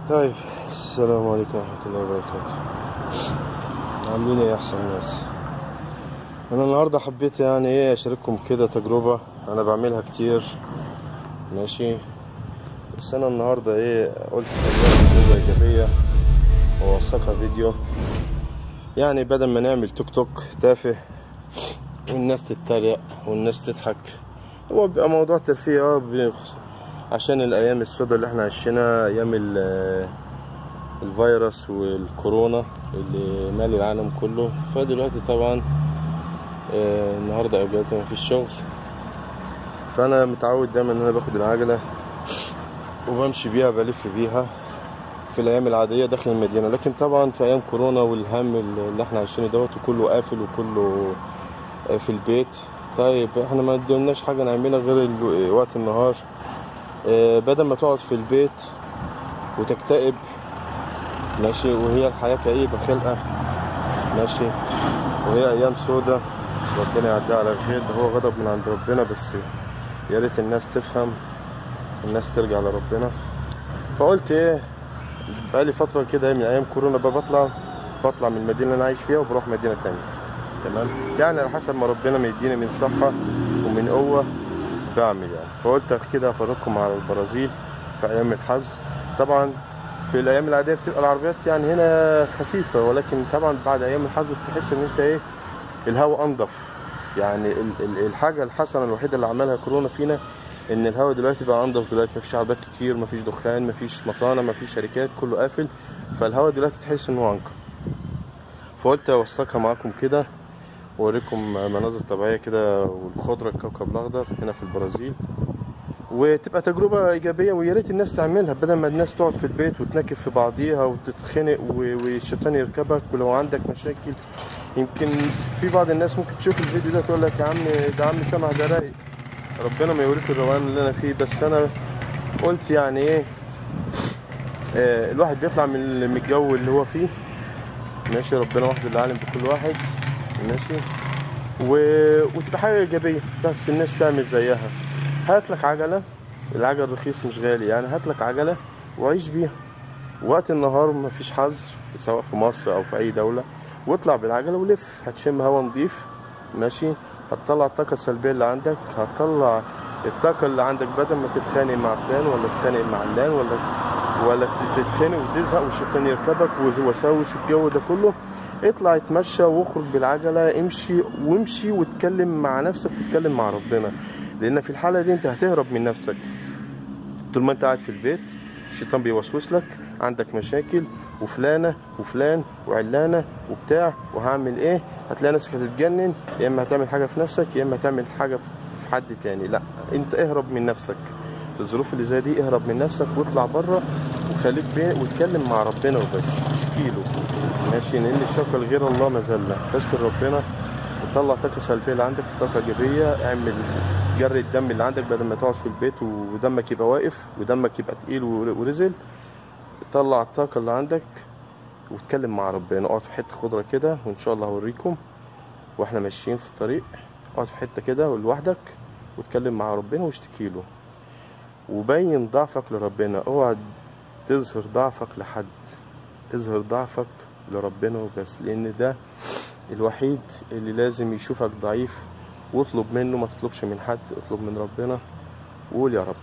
طيب السلام عليكم ورحمة الله وبركاته عاملين ايه يا احسن ناس انا النهاردة حبيت يعني ايه اشارككم كده تجربة انا بعملها كتير ماشي بس انا النهاردة ايه قلت خليها تجربة ايجابية واوثقها فيديو يعني بدل ما نعمل توك توك تافه والناس تتريق والناس تضحك هو بيبقى موضوع ترفيه اه بي- عشان الايام السوداء اللي احنا عايشينها ايام ال- الفيروس والكورونا اللي مالي العالم كله فدلوقتي طبعا آه، النهارده اجازه مفيش شغل فانا متعود دايما ان انا باخد العجله وبمشي بيها بلف بيها في الايام العاديه داخل المدينه لكن طبعا في ايام كورونا والهم اللي احنا عايشينه دوت وكله قافل وكله آه، في البيت طيب احنا ما قدمناش حاجه نعملها غير ال- وقت النهار آه، بدل ما تقعد في البيت وتكتئب ماشي وهي الحياة كئيبة خلقة ماشي وهي أيام سودة ربنا يعديها على خير ده هو غضب من عند ربنا بس يا ريت الناس تفهم الناس ترجع لربنا فقلت ايه بقالي فترة كده من أيام كورونا بقى بطلع بطلع من المدينة اللي أنا عايش فيها وبروح مدينة تانية تمام يعني على حسب ما ربنا ميديني من صحة ومن قوة بعمل يعني فقلت كده افرجكم على البرازيل في ايام الحظ طبعا في الايام العاديه بتبقى العربيات يعني هنا خفيفه ولكن طبعا بعد ايام الحظ بتحس ان انت ايه الهواء انضف يعني ال- ال- الحاجه الحسنه الوحيده اللي عملها كورونا فينا ان الهواء دلوقتي بقى انضف دلوقتي مفيش عربيات كتير مفيش دخان مفيش مصانع مفيش شركات كله قافل فالهواء دلوقتي تحس ان هو انقى فقلت اوثقها معاكم كده واوريكم مناظر طبيعيه كده والخضره الكوكب الاخضر هنا في البرازيل وتبقى تجربه ايجابيه ويا ريت الناس تعملها بدل ما الناس تقعد في البيت وتنكف في بعضيها وتتخنق و- والشيطان يركبك ولو عندك مشاكل يمكن في بعض الناس ممكن تشوف الفيديو ده تقول لك يا عم ده عم سامع ده رايق ربنا ما يوريك الروقان اللي انا فيه بس انا قلت يعني ايه آه الواحد بيطلع من من الجو اللي هو فيه ماشي ربنا وحده اللي عالم بكل واحد ماشي و... وتبقى حاجه ايجابيه بس الناس تعمل زيها هات لك عجله العجل رخيص مش غالي يعني هات لك عجله وعيش بيها وقت النهار مفيش حظر سواء في مصر او في اي دوله واطلع بالعجله ولف هتشم هوا نضيف ماشي هتطلع الطاقه السلبيه اللي عندك هتطلع الطاقه اللي عندك بدل ما تتخانق مع فلان ولا تتخانق مع علان ولا ولا تتخانق وتزهق والشيطان يركبك والوساوس والجو ده كله اطلع اتمشى واخرج بالعجله امشي وامشي واتكلم مع نفسك واتكلم مع ربنا لان في الحاله دي انت هتهرب من نفسك طول ما انت قاعد في البيت الشيطان بيوسوس لك عندك مشاكل وفلانه وفلان وعلانه وبتاع وهعمل ايه هتلاقي نفسك هتتجنن يا اما هتعمل حاجه في نفسك يا اما هتعمل حاجه في حد تاني لا انت اهرب من نفسك في الظروف اللي زي دي اهرب من نفسك واطلع بره وخليك بين واتكلم مع ربنا وبس اشكي له ماشي لان الشكوى لغير الله مذله تشكر ربنا وطلع طاقه سلبيه اللي عندك في طاقه ايجابيه اعمل جري الدم اللي عندك بدل ما تقعد في البيت ودمك يبقى واقف ودمك يبقى تقيل ورزل طلع الطاقه اللي عندك واتكلم مع ربنا اقعد في حته خضره كده وان شاء الله هوريكم واحنا ماشيين في الطريق اقعد في حته كده لوحدك واتكلم مع ربنا واشتكي له وبين ضعفك لربنا اوعى تظهر ضعفك لحد اظهر ضعفك لربنا وبس لان ده الوحيد اللي لازم يشوفك ضعيف واطلب منه ما تطلبش من حد اطلب من ربنا وقول يا رب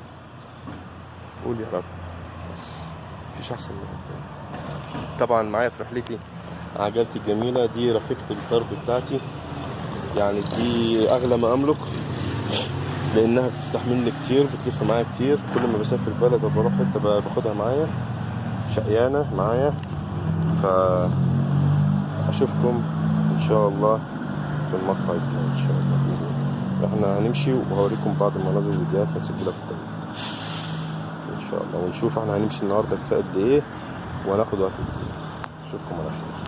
قول يا رب بس مفيش احسن من ربنا طبعا معايا في رحلتي عجلتي الجميلة دي رفيقة الدرب بتاعتي يعني دي أغلى ما أملك لأنها بتستحملني كتير بتلف معايا كتير كل ما بسافر بلد أو بروح حتة ب- باخدها معايا شقيانة معايا فا أشوفكم إن شاء الله في المقطع الجاي إن شاء الله بإذن الله احنا هنمشي وهوريكم بعض المناظر والفيديوهات هنسجلها في الطريق ان شاء الله ونشوف احنا هنمشي النهارده في قد ايه وهناخد وقت قد ايه اشوفكم على خير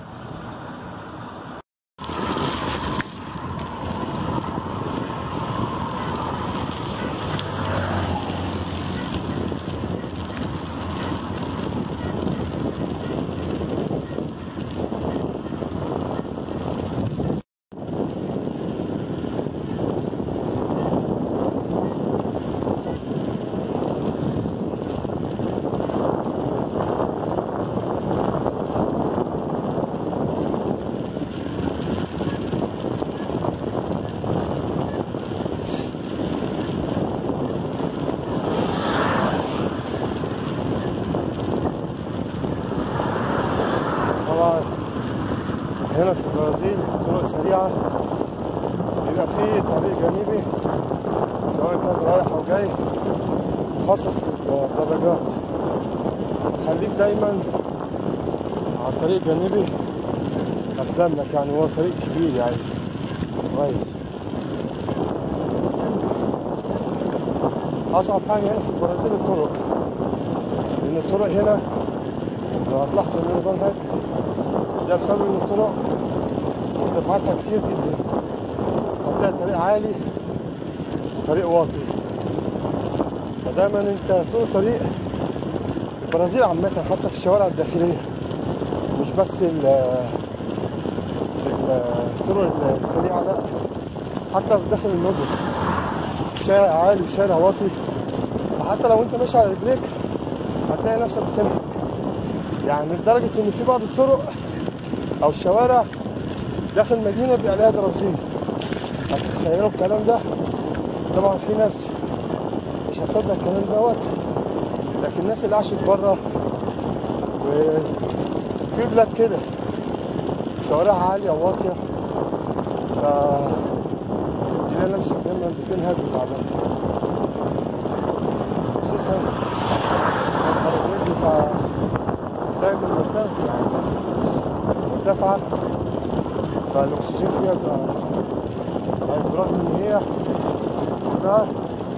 مخصص للدراجات خليك دايما على طريق جانبي اسلم لك يعني هو طريق كبير يعني كويس اصعب حاجه هنا في البرازيل الطرق لان الطرق هنا لو هتلاحظوا ان انا بنهج ده بسبب ان الطرق مرتفعاتها كتير جدا هتلاقي طريق عالي وطريق واطي فدايما انت طول الطريق البرازيل عامة حتى في الشوارع الداخلية مش بس ال الطرق السريعة لا حتى في داخل المدن شارع عالي وشارع واطي فحتى لو انت ماشي على رجليك هتلاقي نفسك بتنهج يعني لدرجة ان في بعض الطرق او الشوارع داخل المدينة بيبقى عليها درابزين هتتخيلوا الكلام ده طبعا في ناس مش هتصدق الكلام دوت لكن الناس اللي عاشت بره وفي بلاد كده شوارعها عالية وواطية ف تلاقي نفسك دايما بتنهج وتعبان خصوصا البرازيل بيبقى دايما مرتفع يعني مرتفعة فالأكسجين فيها بيبقى يعني برغم إن هي كلها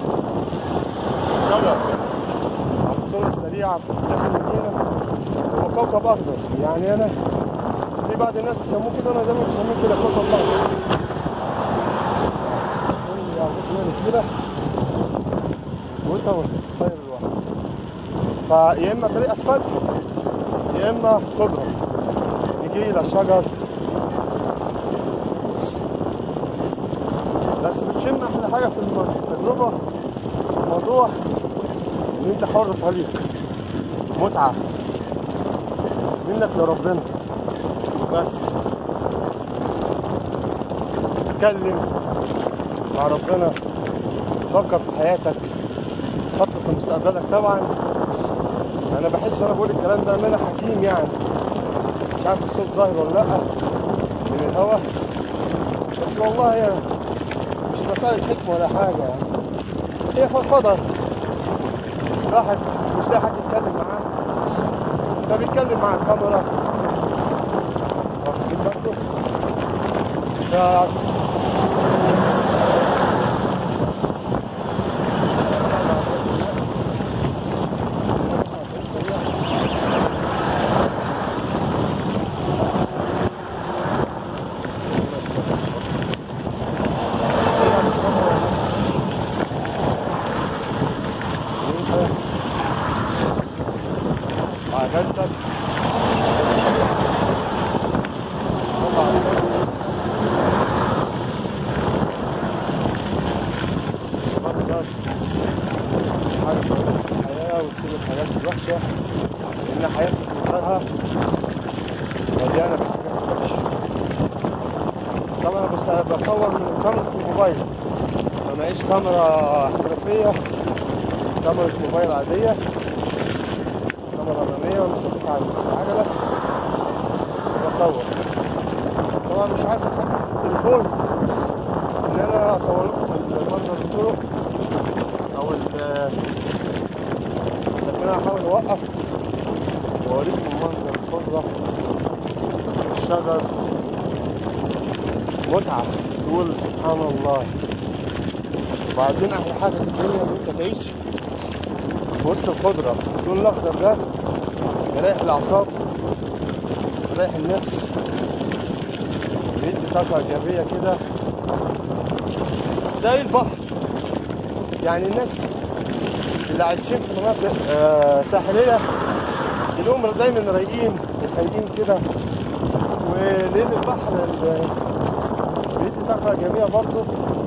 شجر على الطرق السريعة في داخل المدينة هو كوكب أخضر يعني أنا في بعض الناس بيسموه كده أنا دايما بسميه كده كوكب أخضر كده وانت طاير لوحدك فيا اما طريق اسفلت يا اما خضره نجيله شجر بس بتشم احلى حاجه في التجربه الموضوع ان انت حر طريق متعه منك لربنا بس اتكلم مع ربنا فكر في حياتك خطط لمستقبلك طبعا انا بحس وانا بقول الكلام ده ان انا حكيم يعني مش عارف الصوت ظاهر ولا لا من الهوا بس والله يعني مش مسألة حكمة ولا حاجة يعني هي فضفضة الواحد مش لاقي حد يتكلم معاه فبيتكلم مع الكاميرا واخدين بالكم ف عجلتك طلع الفرد فكر حاجة كويسة في الحياة وتسيب الحاجات الوحشة لأن حياتك كلها مليانة بحاجات وحشة طبعا أنا بس- بصور من كاميرا الموبايل ما معيش كاميرا احترافية كاميرا موبايل عادية كاميرا أمامية ومثبتة على العجلة بصور طبعا مش عارف أتحكم في التليفون إن أنا أصور لكم المنظر الطرق أو ال لكن أنا هحاول أوقف وأوريكم منظر الخضرة الشجر متعة تقول سبحان الله وبعدين أحلى حاجة في الدنيا إن أنت تعيش في وسط الخضرة اللون الأخضر ده يريح الأعصاب يريح النفس بيدي طاقة إيجابية كده زي البحر يعني الناس اللي عايشين في مناطق آه، ساحلية تلاقيهم دايما رايقين وفايقين كده وليل البحر ال- بيدي طاقة إيجابية برضه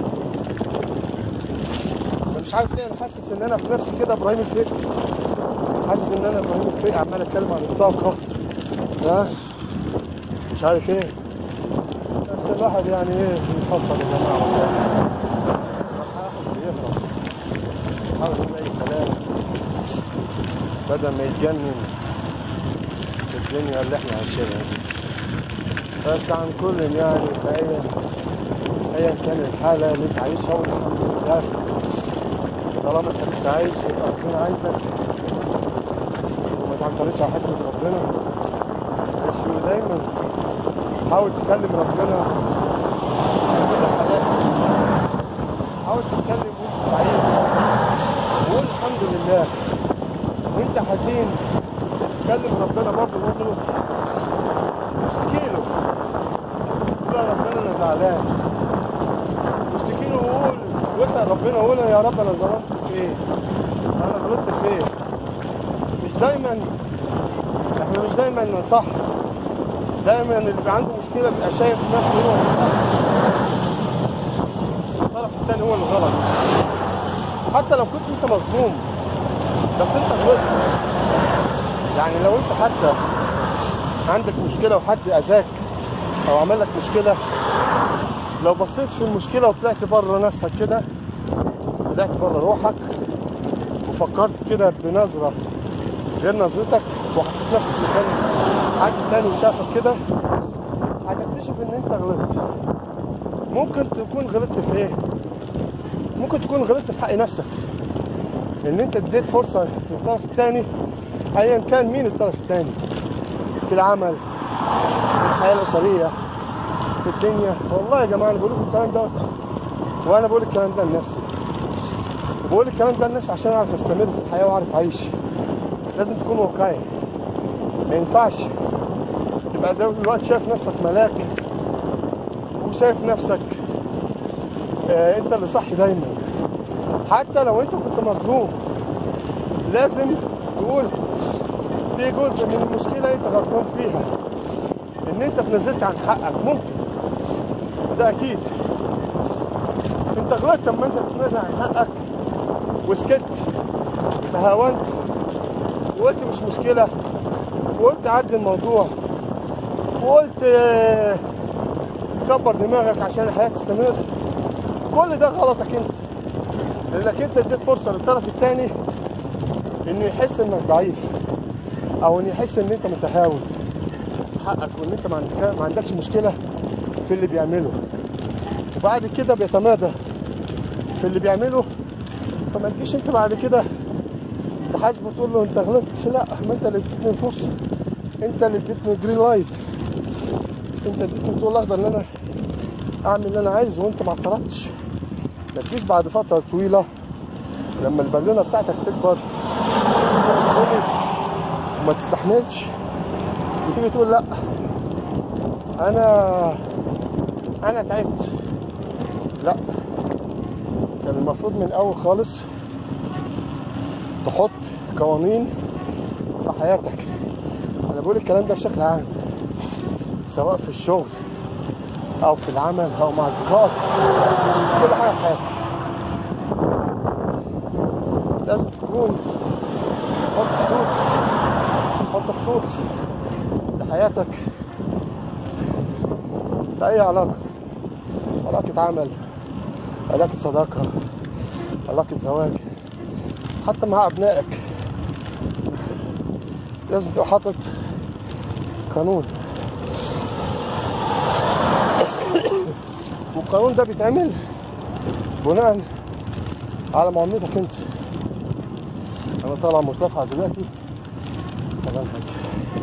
أنا مش عارف ليه أنا حاسس إن أنا في نفسي كده إبراهيم الفقي حاسس إن أنا إبراهيم الفقي عمال أتكلم عن الطاقة ها مش عارف إيه بس الواحد يعني إيه بيفضل يا جماعة والله الواحد بيهرب يحاول يقول أي كلام بدل ما يتجنن في الدنيا اللي احنا عايشينها دي بس عن كل يعني فهي ايا كان الحالة اللي انت عايشها والحمد لله طالما انت لسه عايش يبقى ربنا عايزك وما تعترضش على حكمة ربنا ماشي ودايما حاول تكلم ربنا في كل حالاتك حاول تتكلم وانت سعيد وقول الحمد لله وانت حزين كلم ربنا برضه قول له اشتكي له قول يا ربنا انا زعلان واشتكي له وقول واسال ربنا وقول له يا رب انا ظلمت في ايه؟ انا غلطت في ايه؟ مش دايما احنا مش دايما صح دايما اللي بيبقى عنده مشكله بيبقى شايف نفسه هو اللي صح الطرف الثاني هو اللي غلط حتى لو كنت انت مظلوم بس انت غلطت يعني لو انت حتى عندك مشكله وحد اذاك او عمل لك مشكله لو بصيت في المشكله وطلعت بره نفسك كده طلعت بره روحك وفكرت كده بنظره غير نظرتك وحطيت نفسك مكان حد تاني وشافك كده هتكتشف ان انت غلطت ممكن تكون غلطت في ايه ممكن تكون غلطت في حق نفسك ان انت اديت فرصه للطرف الثاني ايا كان مين الطرف الثاني في العمل في الحياه الاسريه في الدنيا والله يا جماعه انا بقول لكم الكلام دوت وانا بقول الكلام ده لنفسي وبقول الكلام ده لنفسي عشان اعرف استمر في الحياه واعرف اعيش لازم تكون واقعي ما ينفعش تبقى دلوقتي شايف نفسك ملاك وشايف نفسك آه انت اللي صح دايما حتى لو انت كنت مظلوم لازم تقول في جزء من المشكلة انت غلطان فيها ان انت اتنازلت عن حقك ممكن ده اكيد انت غلطت لما انت تتنازل عن حقك وسكت وتهاونت وقلت مش مشكلة وقلت عدي الموضوع وقلت آه، كبر دماغك عشان الحياة تستمر كل ده غلطك انت لانك انت اديت فرصة للطرف الثاني انه يحس انك ضعيف او انه يحس ان انت متهاون في حقك وان انت ما عندك ما عندكش مشكلة في اللي بيعمله وبعد كده بيتمادى في اللي بيعمله فما تجيش انت بعد كده تحاسبه وتقول له انت غلطت لا ما انت اللي اديتني فرصه انت اللي اديتني جرين لايت انت اديتني الضوء الاخضر ان انا اعمل اللي انا عايزه وانت ما اعترضتش ما تجيش بعد فتره طويله لما البالونه بتاعتك تكبر تقولي وما تستحملش وتيجي تقول لا انا انا تعبت لا كان المفروض من الاول خالص تحط قوانين في حياتك انا بقول الكلام ده بشكل عام سواء في الشغل او في العمل او مع اصدقائك كل حاجه في حياتك لازم تكون حط حدود حط خطوط لحياتك في اي علاقه علاقه عمل علاقه صداقه علاقه زواج حتى مع ابنائك لازم تبقى حاطط قانون والقانون ده بيتعمل بناء على معاملتك انت انا طالع مرتفع دلوقتي طبعا حاجة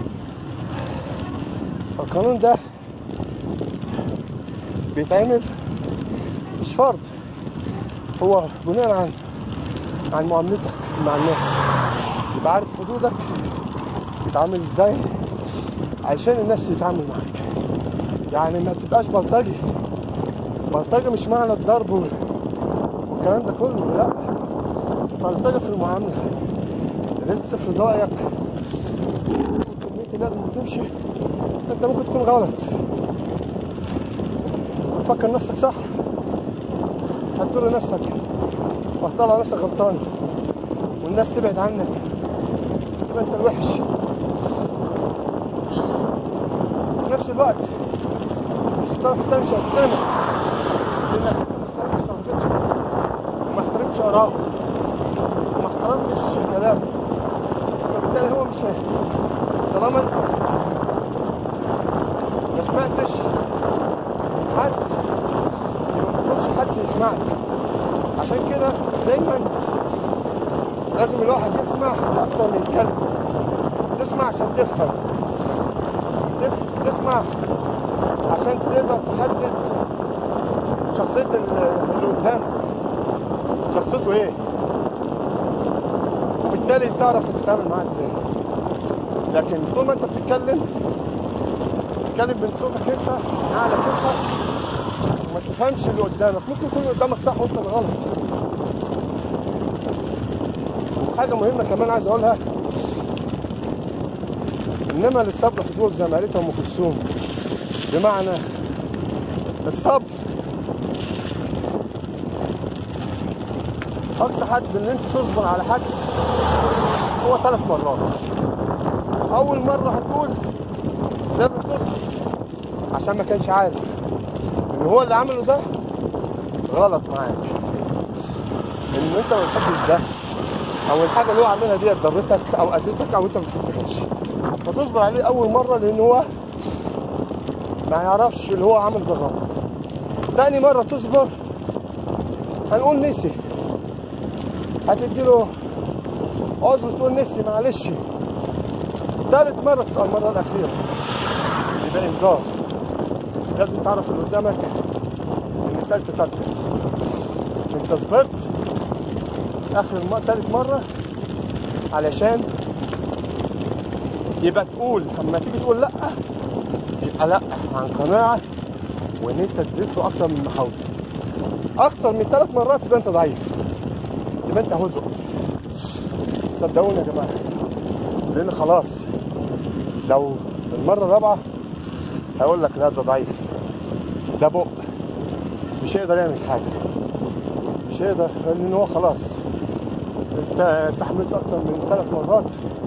فالقانون ده بيتعمل مش فرض هو بناء عن عن معاملتك مع الناس تبقى عارف حدودك تتعامل ازاي عشان الناس تتعامل معاك يعني ما تبقاش بلطجي بلطجي مش معنى الضرب وال- والكلام ده كله لا بلطجي في المعاملة ان انت تفرض رأيك كمية لازم تمشي انت ممكن تكون غلط وتفكر نفسك صح هتضر نفسك وهتطلع نفسك غلطان والناس تبعد عنك تبقى انت الوحش في نفس الوقت بس الطرف التاني مش هيحترمك لانك انت ما احترمتش رغبته وما احترمتش اراءه وما احترمتش كلامه فبالتالي هو مش هي- طالما انت ما سمعتش من حد ما تطلبش حد يسمعك عشان كده دايما الواحد يسمع اكتر من كلمه تسمع عشان تفهم تف- تسمع عشان تقدر تحدد شخصية ال- اللي قدامك شخصيته ايه وبالتالي تعرف تتعامل معاه ازاي لكن طول ما انت بتتكلم تتكلم من صوتك انت من عقلك انت وما تفهمش اللي قدامك ممكن يكون اللي قدامك صح وانت اللي غلط وحاجة مهمة كمان عايز اقولها انما للصبر حدود زي ما قالتها ام كلثوم بمعنى الصبر اقصى حد ان انت تصبر على حد هو ثلاث مرات اول مره هتقول لازم تصبر عشان ما كانش عارف ان هو اللي عمله ده غلط معاك ان انت ما بتحبش ده او الحاجه اللي هو عاملها دي ضرتك او اذتك او انت ما بتحبهاش فتصبر عليه اول مره لان هو ما يعرفش اللي هو عمل ده غلط تاني مره تصبر هنقول نسي هتديله عذر تقول نسي معلش تالت مرة تبقى المرة الأخيرة يبقى إنذار لازم تعرف اللي قدامك إن التالتة تالتة أنت صبرت آخر مرة تالت مرة علشان يبقى تقول لما تيجي تقول لأ يبقى لأ عن قناعة وإن أنت اديته أكتر من محاولة أكتر من ثلاث مرات يبقى أنت ضعيف يبقى أنت هزق صدقوني يا جماعة لأن خلاص لو المرة الرابعة هيقول لك لا ده ضعيف ده بق مش هيقدر يعمل حاجة مش هيقدر لأن هو خلاص انت استحملت أكتر من ثلاث مرات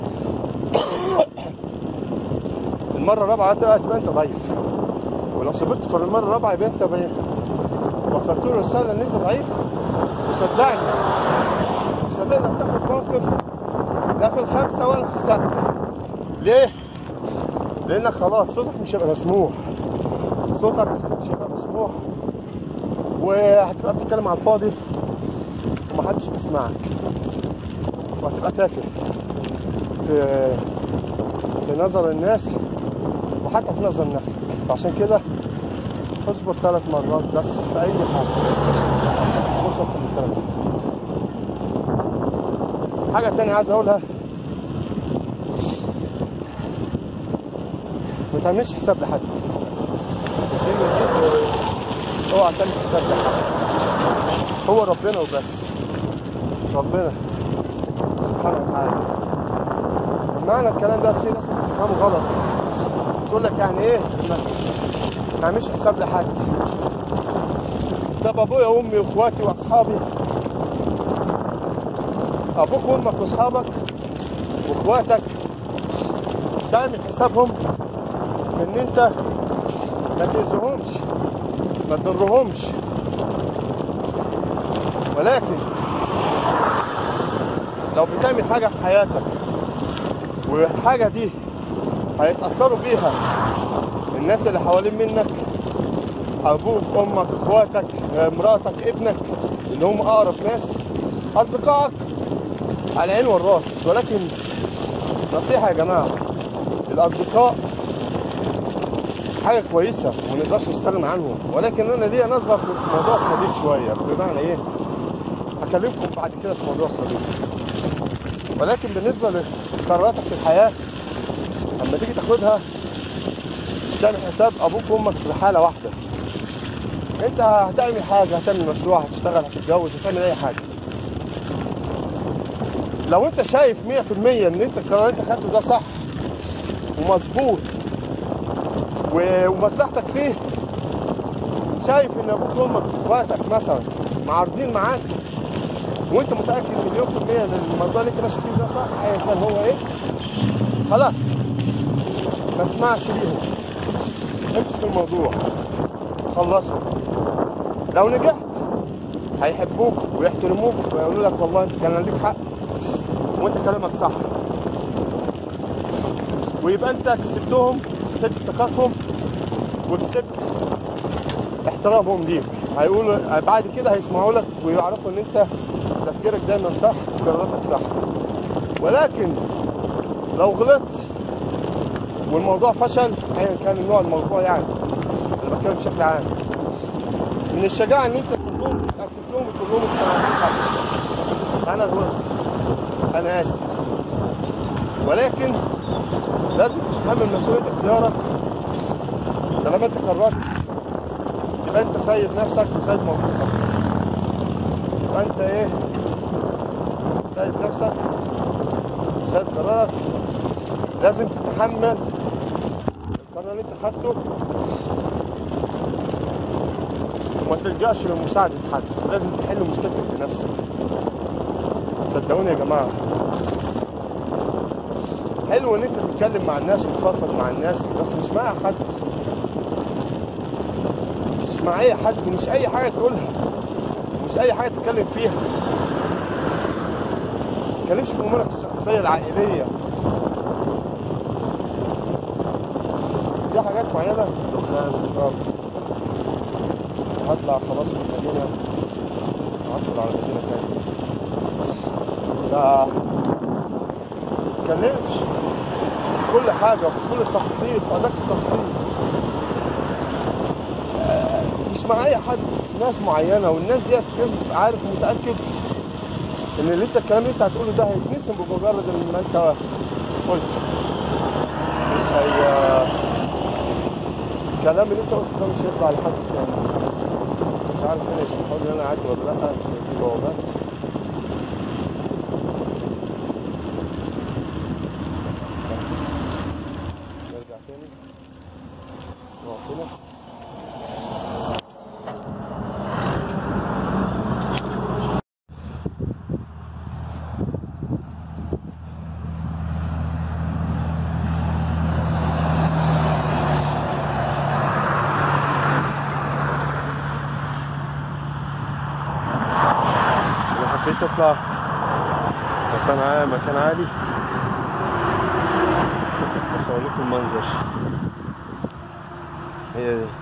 المرة الرابعة تبقى تبقى أنت ضعيف ولو صبرت في المرة الرابعة يبقى أنت بي- وصلت له رسالة إن أنت ضعيف وصدقني مش هتقدر تاخد موقف لا في الخمسة ولا في الستة ليه؟ لأنك خلاص صوتك مش هيبقى مسموع صوتك مش هيبقى مسموع وهتبقى بتتكلم على الفاضي ومحدش بيسمعك وهتبقى تافه في في نظر الناس وحتى في نظر نفسك فعشان كده اصبر ثلاث مرات بس في اي حاجه ما تصبرش اكتر من ثلاث مرات حاجه تانية عايز اقولها ما تعملش حساب لحد الدنيا دي اوعى تعمل حساب لحد هو ربنا وبس ربنا سبحانه وتعالى معنى الكلام ده في ناس ممكن تفهمه غلط تقول لك يعني ايه مثلا ما تعملش حساب لحد طب ابويا وامي واخواتي واصحابي ابوك وامك واصحابك واخواتك تعمل حسابهم في ان انت ما تاذيهمش ما تضرهمش ولكن لو بتعمل حاجه في حياتك والحاجه دي هيتاثروا بيها الناس اللي حوالين منك ابوك امك اخواتك مراتك ابنك اللي هم اقرب ناس اصدقائك على العين والراس ولكن نصيحه يا جماعه الاصدقاء حاجه كويسه وما نقدرش نستغنى عنهم ولكن انا ليا نظره في موضوع الصديق شويه بمعنى ايه هكلمكم بعد كده في موضوع الصديق ولكن بالنسبه لقراراتك في الحياه لما تيجي تاخدها تعمل حساب ابوك وامك في حاله واحده انت هتعمل حاجه هتعمل مشروع هتشتغل هتتجوز هتعمل اي حاجه لو انت شايف 100% ان انت القرار اللي انت خدته ده صح ومظبوط و- ومصلحتك فيه شايف ان ابوك وامك واخواتك مثلا معارضين معاك وانت متاكد مليون في الميه ان الموضوع اللي انت ماشي فيه ده صح ايا كان هو ايه خلاص ما تسمعش ليهم امشي في الموضوع خلصه لو نجحت هيحبوك ويحترموك ويقولوا لك والله انت كان ليك حق وانت كلامك صح ويبقى انت كسبتهم كسبت ثقتهم وكسبت احترامهم ليك هيقولوا بعد كده هيسمعوا لك ويعرفوا ان انت تفكيرك دايما صح وقراراتك صح ولكن لو غلطت والموضوع فشل ايا كان نوع الموضوع يعني انا بتكلم بشكل عام من الشجاعه ان انت تقول لهم تاسف لهم وتقول لهم انت ما عملتش حاجه انا غلطت انا اسف ولكن لازم تتحمل مسؤوليه اختيارك طالما انت قررت يبقى انت سيد نفسك وسيد موقفك يبقى انت ايه سيد نفسك سيد قرارك لازم تتحمل القرار اللي انت خدته وما تلجأش لمساعدة حد لازم تحل مشكلتك بنفسك صدقوني يا جماعة حلو ان انت تتكلم مع الناس وتفضفض مع الناس بس مش مع حد مش مع اي حد ومش اي حاجة تقولها مش اي حاجة تتكلم فيها ما تتكلمش في امورك الشخصية العائلية دي حاجات معينة دخان شراب هطلع خلاص من المدينة وهدخل على مدينة تانية ف متكلمش في كل حاجة وفي كل التفاصيل في أدق التفاصيل آه، مش مع أي حد ناس معينة والناس ديت لازم تبقى عارف ومتأكد إن اللي أنت الكلام اللي أنت هتقوله ده هيتنسم بمجرد إن أنت قلت مش هي الكلام اللي أنت قلته ده مش هيطلع لحد تاني مش عارف هنا يسمحوا لي إن أنا أعدي ولا لأ دي بوابات نرجع تاني نقف هنا انا حبيت اطلع مكان عالي مكان عالي اصور لكم المنظر هي دي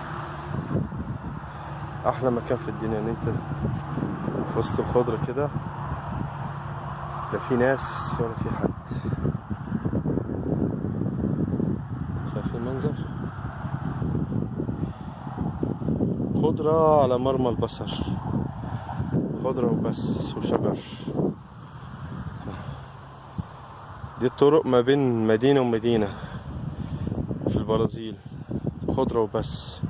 احلى مكان في الدنيا ان انت في وسط الخضرة كده لا في ناس ولا في حد شايفين المنظر خضرة على مرمى البصر خضرة وبس وشجر دي الطرق ما بين مدينة ومدينة في البرازيل خضرة وبس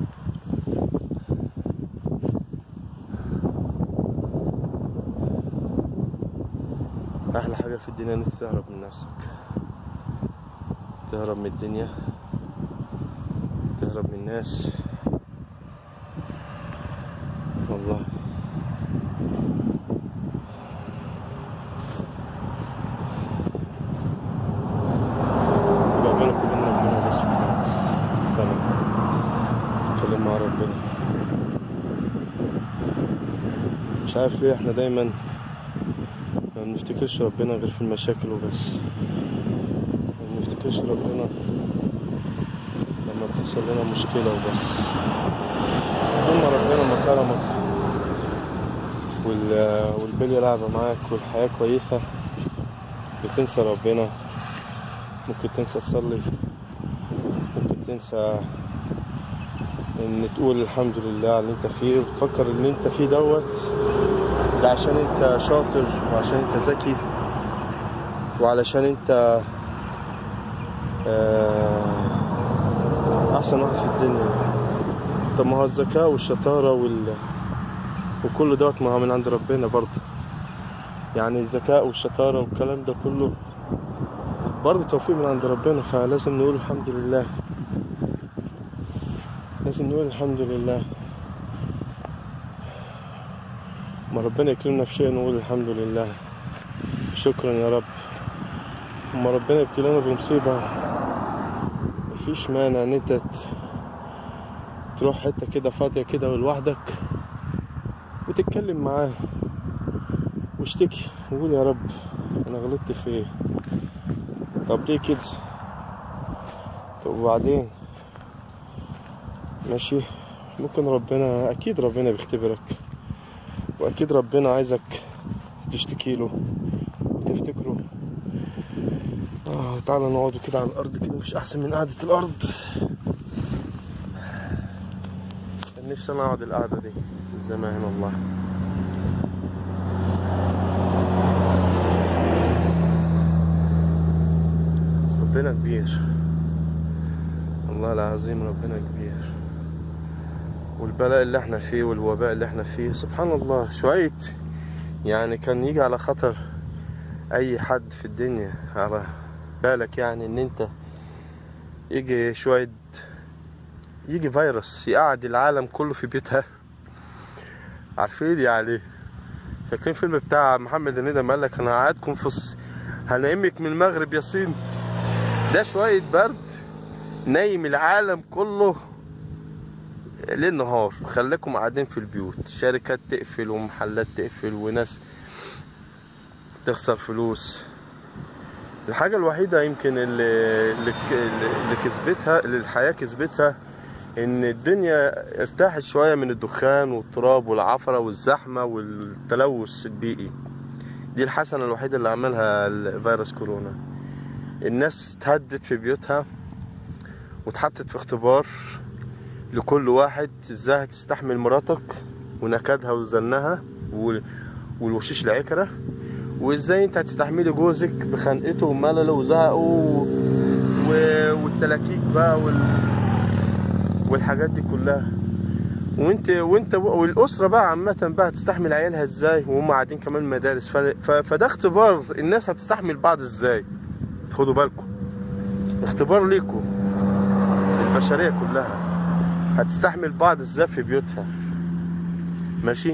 أحلى حاجة في الدنيا إن أنت تهرب من نفسك تهرب من الدنيا تهرب من الناس والله تبقى بينك وبين ربنا بس وخلاص السلام تتكلم مع ربنا مش عارف ليه احنا دايما ما بنفتكرش ربنا غير في المشاكل وبس ما بنفتكرش ربنا لما بتحصل لنا مشكلة وبس طول ما ربنا ما كرمك وال- والبلية لعبة معاك والحياة كويسة بتنسى ربنا ممكن تنسى تصلي ممكن تنسى ان تقول الحمد لله على اللي انت فيه وتفكر ان انت فيه دوت ده عشان انت شاطر وعشان انت ذكي وعلشان انت آه، احسن واحد في الدنيا طب ما هو الذكاء والشطارة وال وكل دوت ما هو من عند ربنا برضه يعني الذكاء والشطارة والكلام ده كله برضه توفيق من عند ربنا فلازم نقول الحمد لله لازم نقول الحمد لله ما ربنا يكرمنا في شيء نقول الحمد لله شكرا يا رب اما ربنا يبتلانا بمصيبة مفيش مانع ان انت ت- تروح حتة كده فاضية كده ولوحدك وتتكلم معاه واشتكي وقول يا رب انا غلطت في ايه طب ليه كده طب وبعدين ماشي ممكن ربنا اكيد ربنا بيختبرك واكيد ربنا عايزك تشتكي له وتفتكره تعالى نقعدوا كده على الارض كده مش احسن من قعدة الارض كان نفسي انا اقعد القعدة دي من زمان والله ربنا كبير والله العظيم ربنا كبير والبلاء اللي احنا فيه والوباء اللي احنا فيه سبحان الله شوية يعني كان يجي على خطر اي حد في الدنيا على بالك يعني ان انت يجي شوية يجي فيروس يقعد العالم كله في بيتها عارفين يعني فاكرين الفيلم بتاع محمد هنيدي لما قال لك انا قاعدكم في الص... هنيمك من المغرب يا صين ده شوية برد نايم العالم كله ليل نهار خلاكم قاعدين في البيوت شركات تقفل ومحلات تقفل وناس تخسر فلوس الحاجة الوحيدة يمكن اللي, اللي, اللي كسبتها اللي الحياة كسبتها ان الدنيا ارتاحت شوية من الدخان والتراب والعفرة والزحمة والتلوث البيئي دي الحسنة الوحيدة اللي عملها الفيروس كورونا الناس تهدت في بيوتها واتحطت في اختبار لكل واحد ازاي هتستحمل مراتك ونكدها وزنها والوشيش العكرة وازاي انت هتستحملي جوزك بخنقته وملله وزهقه و... والتلاكيك بقى وال... والحاجات دي كلها وانت وانت والاسره بقى عامه بقى هتستحمل عيالها ازاي وهم قاعدين كمان مدارس ف... ف... فده اختبار الناس هتستحمل بعض ازاي خدوا بالكم اختبار ليكم البشريه كلها هتستحمل بعض ازاي في بيوتها ماشي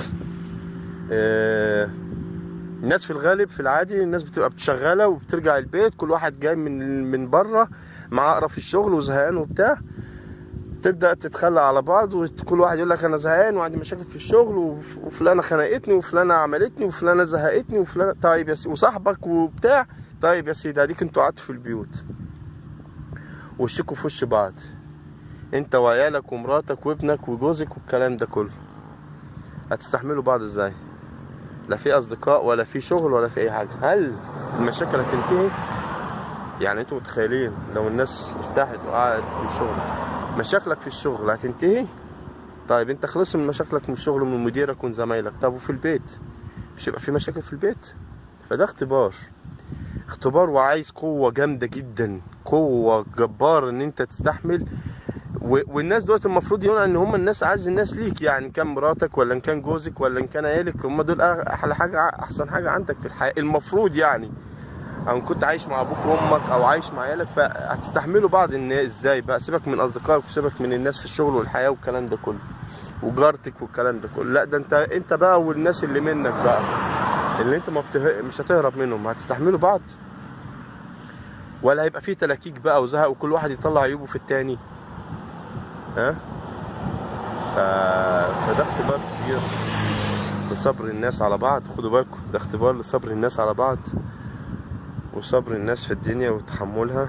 آه الناس في الغالب في العادي الناس بتبقى بتشغله وبترجع البيت كل واحد جاي من من بره معاه قرف الشغل وزهقان وبتاع تبدا تتخلى على بعض وكل واحد يقول لك انا زهقان وعندي مشاكل في الشغل وفلانه خنقتني وفلانه عملتني وفلانه زهقتني وفلانه طيب يا سيدي وصاحبك وبتاع طيب يا سيدي اديك انتوا قعدتوا في البيوت وشكوا في وش بعض انت وعيالك ومراتك وابنك وجوزك والكلام ده كله هتستحملوا بعض ازاي لا في اصدقاء ولا في شغل ولا في اي حاجه هل المشاكل هتنتهي يعني انتوا متخيلين لو الناس ارتاحت وقعدت من الشغل مشاكلك في الشغل هتنتهي طيب انت خلص من مشاكلك من الشغل ومن مديرك ومن زمايلك طب وفي البيت مش يبقى في مشاكل في البيت فده اختبار اختبار وعايز قوة جامدة جدا قوة جبار ان انت تستحمل والناس دول المفروض يقولوا ان هم الناس اعز الناس ليك يعني ان كان مراتك ولا ان كان جوزك ولا ان كان عيالك هم دول احلى حاجه احسن حاجه عندك في الحياه المفروض يعني او ان كنت عايش مع ابوك وامك او عايش مع عيالك فهتستحملوا بعض الناس ازاي بقى سيبك من اصدقائك وسيبك من الناس في الشغل والحياه والكلام ده كله وجارتك والكلام ده كله لا ده انت انت بقى والناس اللي منك بقى اللي انت ما بته... مش هتهرب منهم هتستحملوا بعض ولا هيبقى فيه تلاكيك بقى وزهق وكل واحد يطلع عيوبه في التاني ها ف... فده اختبار كبير لصبر الناس على بعض خدوا بالكم ده اختبار لصبر الناس على بعض وصبر الناس في الدنيا وتحملها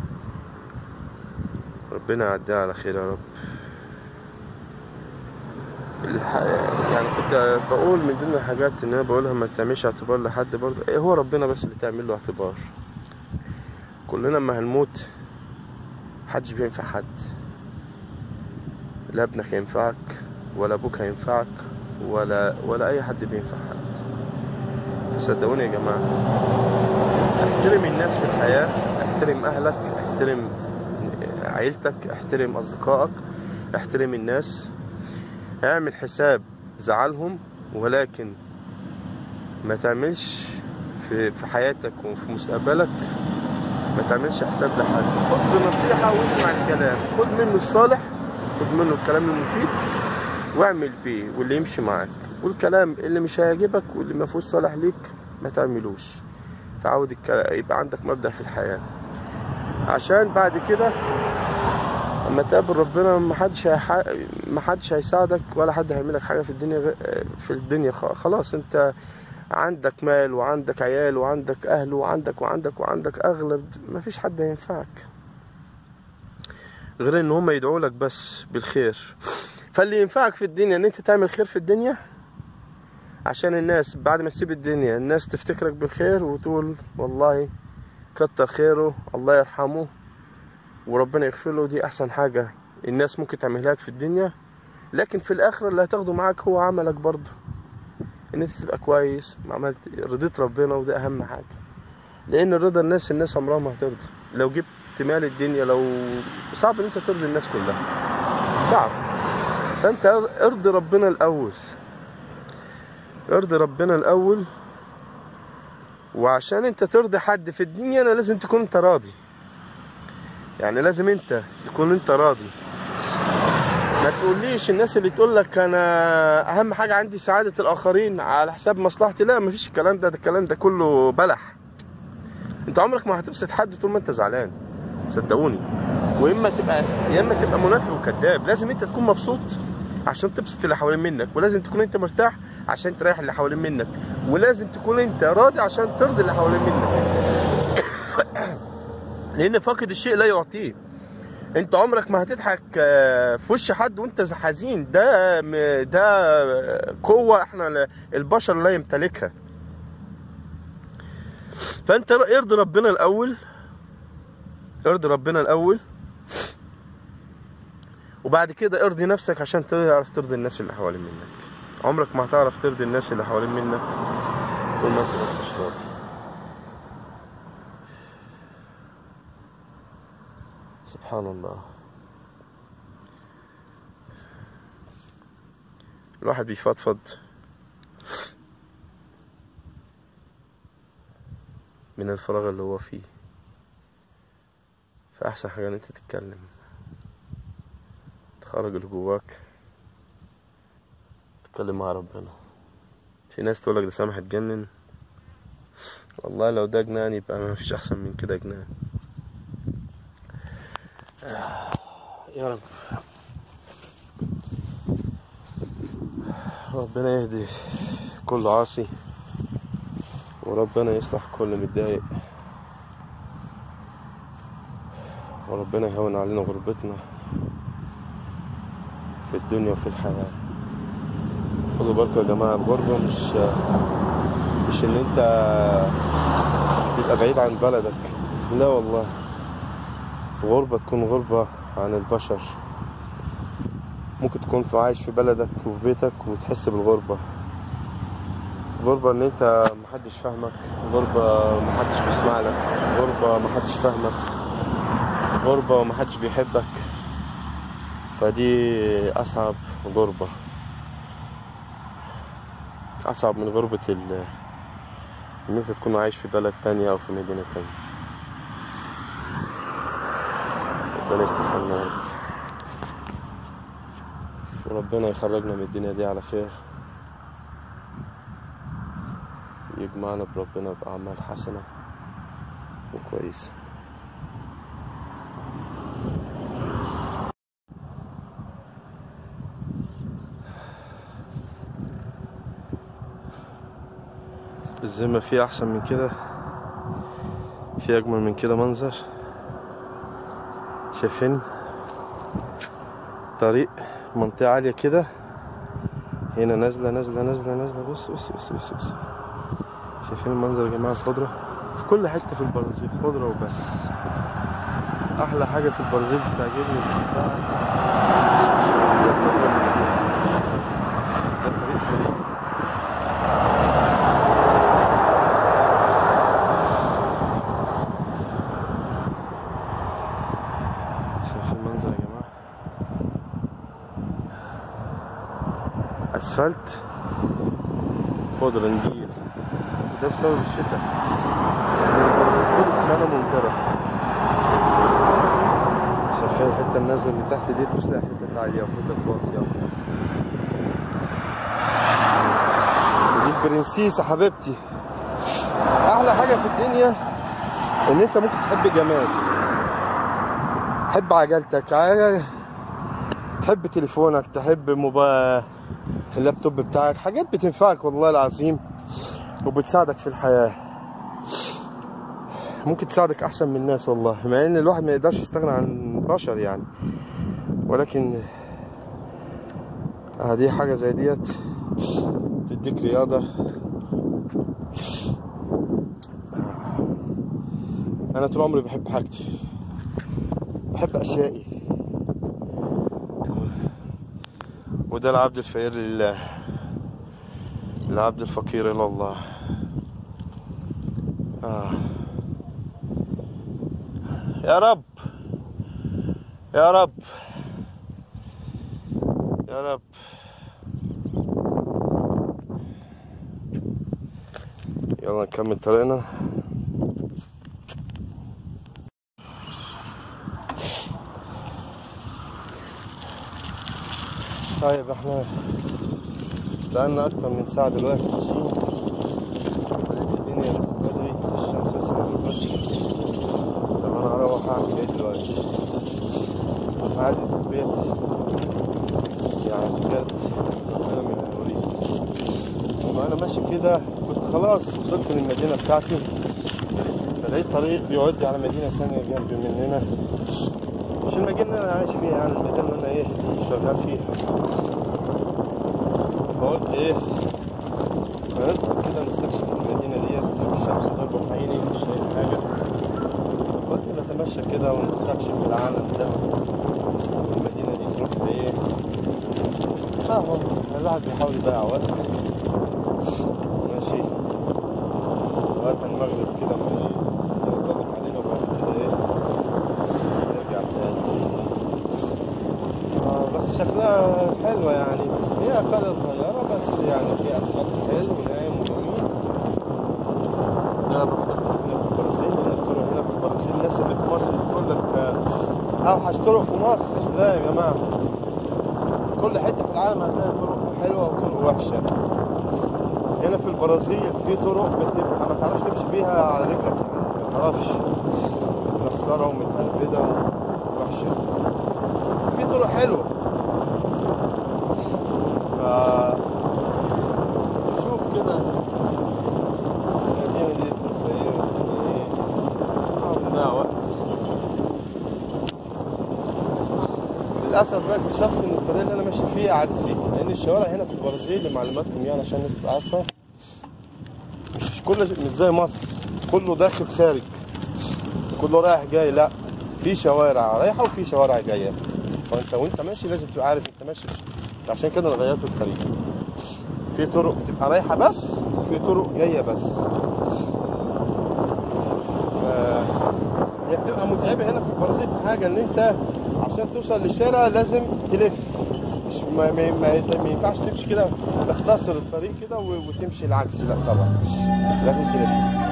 ربنا يعديها على خير يا رب الح... يعني كنت بقول من ضمن الحاجات ان انا بقولها ما تعملش اعتبار لحد برضه ايه هو ربنا بس اللي تعمل له اعتبار كلنا اما هنموت محدش بينفع حد لا ابنك ينفعك ولا ابوك هينفعك ولا ولا اي حد بينفع حد صدقوني يا جماعه احترم الناس في الحياه احترم اهلك احترم عيلتك احترم اصدقائك احترم الناس اعمل حساب زعلهم ولكن ما تعملش في في حياتك وفي مستقبلك ما تعملش حساب لحد خد نصيحه واسمع الكلام خد منه الصالح خد منه الكلام المفيد واعمل بيه واللي يمشي معاك والكلام اللي مش هيعجبك واللي ما فيهوش صالح ليك ما تعملوش تعود الكلام يبقى عندك مبدأ في الحياة عشان بعد كده اما تقابل ربنا ما حدش هيح... ما حدش هيساعدك ولا حد هيعمل لك حاجه في الدنيا غ... في الدنيا خلاص انت عندك مال وعندك عيال وعندك اهل وعندك وعندك وعندك اغلب ما فيش حد هينفعك غير ان هم يدعوا لك بس بالخير فاللي ينفعك في الدنيا ان انت تعمل خير في الدنيا عشان الناس بعد ما تسيب الدنيا الناس تفتكرك بالخير وتقول والله كتر خيره الله يرحمه وربنا يغفر له دي احسن حاجة الناس ممكن تعملها لك في الدنيا لكن في الاخرة اللي هتاخده معاك هو عملك برضه ان انت تبقى كويس ما عملت رضيت ربنا وده اهم حاجة لان رضا الناس الناس عمرها ما هترضى لو جبت مال الدنيا لو صعب ان انت ترضي الناس كلها صعب فانت ارضي ربنا الاول ارضي ربنا الاول وعشان انت ترضي حد في الدنيا انا لازم تكون انت راضي يعني لازم انت تكون انت راضي ما تقوليش الناس اللي تقول لك انا اهم حاجه عندي سعاده الاخرين على حساب مصلحتي لا مفيش الكلام ده ده الكلام ده كله بلح انت عمرك ما هتبسط حد طول ما انت زعلان صدقوني واما تبقى يا اما تبقى منافق وكذاب لازم انت تكون مبسوط عشان تبسط اللي حوالين منك ولازم تكون انت مرتاح عشان تريح اللي حوالين منك ولازم تكون انت راضي عشان ترضي اللي حوالين منك لان فاقد الشيء لا يعطيه انت عمرك ما هتضحك آه، في وش حد وانت حزين ده م- ده قوه احنا البشر لا يمتلكها فانت ارضي ربنا الاول ارضي ربنا الاول وبعد كده ارضي نفسك عشان تعرف ترضي الناس اللي حوالين منك عمرك ما هتعرف ترضي الناس اللي حوالين منك طول ما انت ما انتش راضي سبحان الله الواحد بيفضفض من الفراغ اللي هو فيه فأحسن حاجة إن أنت تتكلم تخرج اللي جواك تتكلم مع ربنا في ناس تقولك ده سامح اتجنن والله لو ده جنان يبقى ما فيش أحسن من كده جنان يا رب ربنا يهدي كل عاصي وربنا يصلح كل متضايق وربنا يهون علينا غربتنا في الدنيا وفي الحياة خدوا بالكم يا جماعة الغربة مش مش ان انت تبقى بعيد عن بلدك لا والله غربة تكون غربة عن البشر ممكن تكون في عايش في بلدك وفي بيتك وتحس بالغربة غربة ان انت محدش فاهمك غربة محدش بيسمع لك غربة محدش فاهمك غربة ومحدش بيحبك فدي أصعب غربة أصعب من غربة ال إن أنت تكون عايش في بلد تانية أو في مدينة تانية ربنا يصلح حالنا يا رب وربنا يخرجنا من الدنيا دي على خير يجمعنا بربنا بأعمال حسنة وكويسة الذمة في أحسن من كده في أجمل من كده منظر شايفين طريق منطقة عالية كده هنا نازلة نازلة نازلة نازلة بص بص بص بص, بص. شايفين المنظر يا جماعة الخضرة في كل حتة في البرازيل خضرة وبس أحلى حاجة في البرازيل بتعجبني بحبها ده طريق سريع شايفين المنظر يا جماعة أسفلت خضرة نجيل ده بسبب الشتاء طول السنة ممطرة شايفين الحتة النازلة اللي تحت دي تبص لها حتة عالية وحتة واطية دي البرنسيسة حبيبتي أحلى حاجة في الدنيا إن أنت ممكن تحب جماد تحب عجلتك عجل تحب تليفونك تحب موبايل اللابتوب بتاعك حاجات بتنفعك والله العظيم وبتساعدك في الحياة ممكن تساعدك أحسن من الناس والله مع إن الواحد ما يقدرش يستغنى عن بشر يعني ولكن هذه حاجة زي ديت تديك رياضة انا طول عمري بحب حاجتي بحب اشيائي وده العبد الفقير لله العبد الفقير الى الله آه. يا رب يا رب يا رب يلا نكمل طريقنا طيب احنا بقالنا اكتر من ساعة دلوقتي ماشيين ولقيت الدنيا لسه بدري الشمس لسه ما غربتش طب انا هروح اعمل ايه دلوقتي قعدة البيت يعني بجد ربنا ما يوريك وانا ماشي كده كنت خلاص وصلت للمدينة بتاعتي فلقيت طريق بيودي على مدينة تانية جنب مننا مش المدينة اللي أنا عايش فيها يعني المدينة اللي أنا إيه شغال فيها فقلت إيه هندخل كده نستكشف المدينة ديت الشمس ضربة في عيني مش شايف حاجة قلت نتمشى كده ونستكشف العالم ده المدينة دي ظروفها إيه أهو الواحد بيحاول يضيع وقت ماشي لغاية المغرب كده ما يضغط علينا وبعد كده إيه نرجع تاني آه، بس شكلها حلوة يعني هي قرية صغيرة بس يعني في أسفلت حلو ونايم وجميل ده بفتكر هنا في البرازيل هنا الطرق هنا في البرازيل الناس اللي في مصر بتقول لك آه، أوحش طرق في مصر لا يا جماعة كل حتة في العالم هتلاقي طرق حلوة وطرق وحشة هنا في البرازيل في طرق بتبقى ما تعرفش تمشي بيها على رجلك يعني ما تعرفش مكسرة ومتقلبدة ووحشة في طرق حلوة ف نشوف كده المدينة دي تبقى ايه والدنيا ايه نقعد نضيع وقت للأسف بقى اكتشفت إن الطريق اللي أنا ماشي فيه عكسي لأن الشوارع هنا في البرازيل لمعلوماتكم يعني عشان الناس تبقى عارفة مش كل مش زي مصر كله داخل خارج كله رايح جاي لا في شوارع رايحة وفي شوارع جاية فأنت وأنت ماشي لازم تبقى عارف أنت ماشي عشان كده أنا غيرت الطريق في طرق بتبقى رايحة بس وفي طرق جاية بس ف- هي بتبقى متعبة هنا في البرازيل في حاجة إن أنت عشان توصل للشارع لازم تلف مش ما, ما, ما, ما ينفعش تمشي كده تختصر الطريق كده و- وتمشي العكس لا طبعا لازم تلف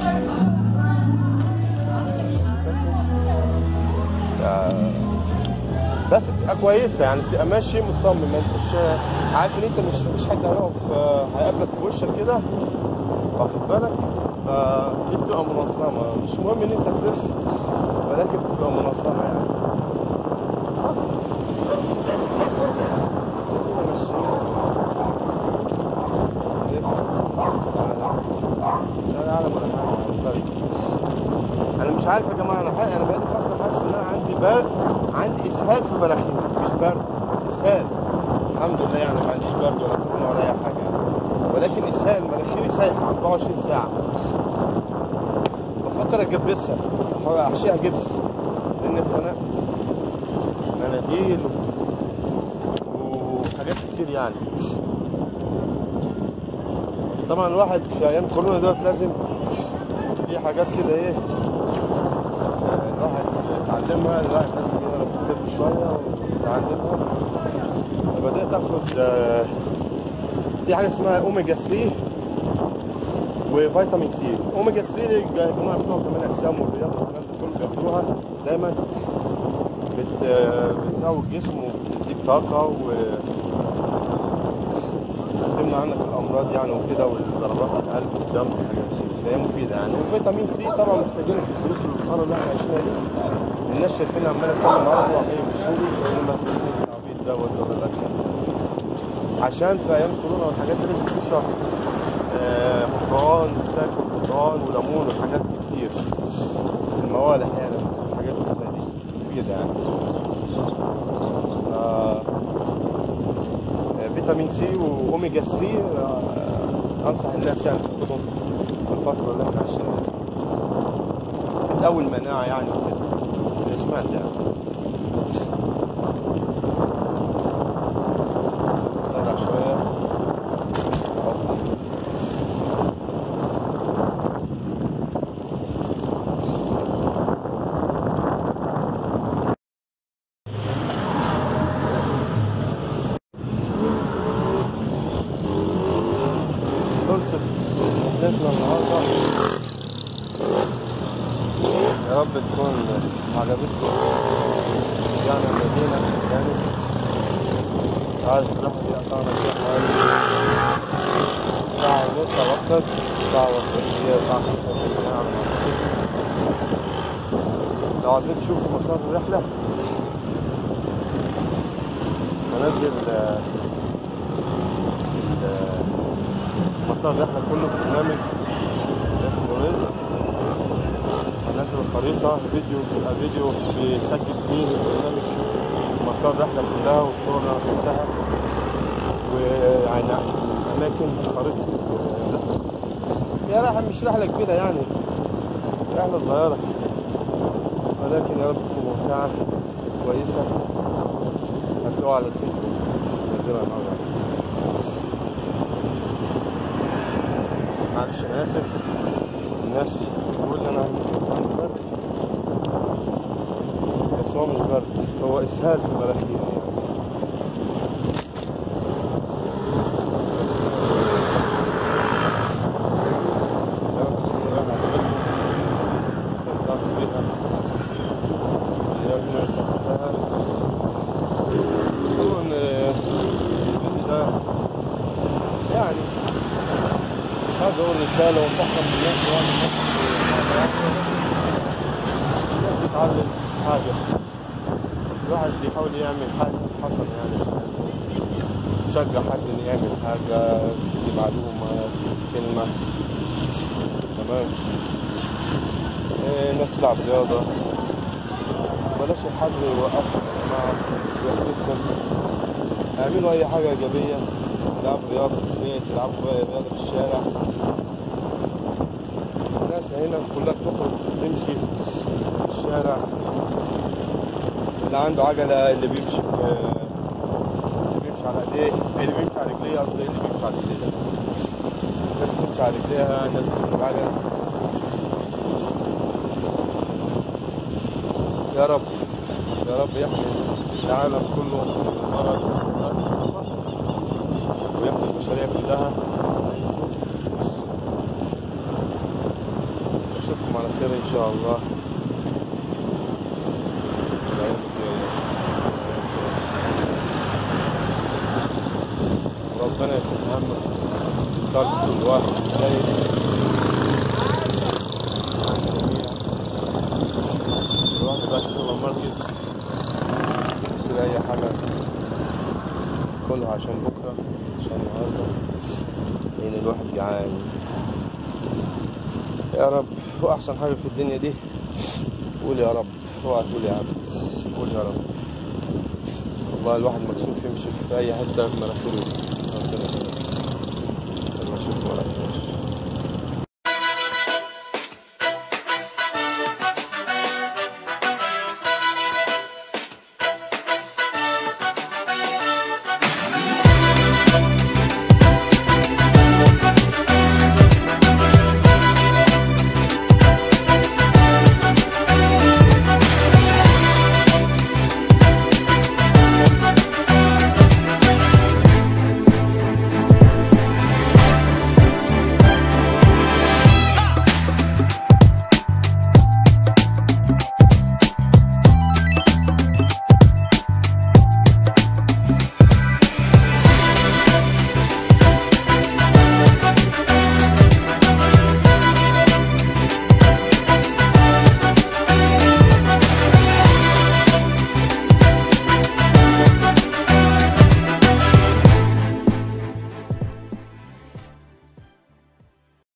ف- بس بتبقى كويسة يعني بتبقى ماشي مطمن ما انتش عارف ان انت مش مش حد هيقف آه، هيقابلك في وشك كده واخد بالك فدي بتبقى منظمة مش مهم ان انت تلف ولكن بتبقى منظمة يعني ماشيين. نلف. لا لا اعلم ولا حاجة عن الطريق انا مش عارف يا جماعه انا حاسس انا بقالي فتره حاسس ان انا عندي برد عندي اسهال في مناخيري مش برد اسهال الحمد لله يعني ما عنديش برد ولا كورونا ولا اي حاجه يعني. ولكن اسهال مناخيري سايحه 24 ساعه بفكر اجبسها احاول احشيها جبس لان اتخنقت مناديل وحاجات كتير يعني طبعا الواحد في ايام كورونا دوت لازم في حاجات كده ايه آه، الواحد يتعلمها الواحد لازم يقرا في الطب شويه ويتعلمها فبدات اخد آه، في حاجه اسمها اوميجا 3 وفيتامين سي اوميجا 3 دي جماعه بتوع كمان اجسام والرياضه والكلام ده كله بياخدوها دايما بت آه، بتقوي الجسم وبتديك طاقه و بتمنع عنك الامراض يعني وكده وضربات القلب والدم والحاجات دي فهي مفيده يعني وفيتامين سي طبعا محتاجينه في الظروف الصعبه اللي احنا عايشينها دي الناس شايفين عماله تتكلم عربي وعمالين يبصوا لي فيقولوا لك إيه العبيط ده ولا لك عشان في ايام كورونا والحاجات دي لازم تشرب آه، برتقال تاكل برتقال وليمون وحاجات دي كتير الموالح يعني الحاجات اللي زي دي مفيده يعني آه، فيتامين سي واوميجا 3 آه، انصح الناس يعني تاخدهم في الفتره اللي احنا عايشينها بتقوي المناعة يعني وكده اللي سمعت يعني سرع شوية أوضح خلصت رحلتنا النهارده يا رب تكون عجبتكم رجعنا المدينة تاني عارف الرحلة دي قطعنا فيها حوالي ساعة ونص أو أكتر ساعة وعشرين دقيقة ساعة خمسة وعشرين دقيقة على ما أعتقد لو عايزين تشوفوا مسار الرحلة بنزل آه، ال- مسار الرحلة كله في برنامج اسمه ريل هنزل الخريطة فيديو بيبقى فيديو بيسجل فيه البرنامج مسار الرحلة كلها والصور اللي أنا خدتها ويعني أماكن خريطة الرحلة هي رحلة مش رحلة كبيرة يعني رحلة صغيرة ولكن يا رب تكون ممتعة كويسة هتلاقوها على الفيسبوك نزلها النهارده معلش انا اسف الناس بتقول انا عندي برد بس هو مش برد هو اسهال في المراخير يعني بس يا رب تكون الرحلة عجبتكم استمتعتوا بيها الفيديوهات اللي انا سجلتها طبعا آه، الفيديو ده يعني هذا هو الرسالة ونفخم بالناس يعني الناس تتعلم حاجة الواحد بيحاول يعمل حاجة حصل يعني تشجع حد انه يعمل حاجة تدي معلومة تدي كلمة تمام إيه، الناس تلعب رياضة بلاش الحظر يوقفكم يا جماعة يوقفكم اعملوا أي حاجة إيجابية تلعبوا رياضة في البيت تلعبوا رياضة في الشارع الناس هنا كلها بتخرج تمشي في الشارع اللي عنده عجلة اللي بيمشي ب- اللي بيمشي على ايديه اللي بيمشي على رجليه قصدي اللي بيمشي على رجليه الناس بتمشي على رجليها الناس بتركب عجل يا رب يا رب يحمي العالم كله من المرض ويحمي البشرية كلها أشوفكم على خير إن شاء الله الأيام الجاية. ربنا يكون همك قلب كل واحد جاي الواحد بقى في السوبر ماركت يشتري أي حاجة كلها عشان بكرة عشان النهاردة لأن الواحد جعان يا رب وأحسن حاجة في الدنيا دي قول يا رب اوعى تقول يا عبد قول يا رب والله الواحد مكسوف يمشي في أي حتة مناخيره ربنا يسلمك. الله يشوفكم على خير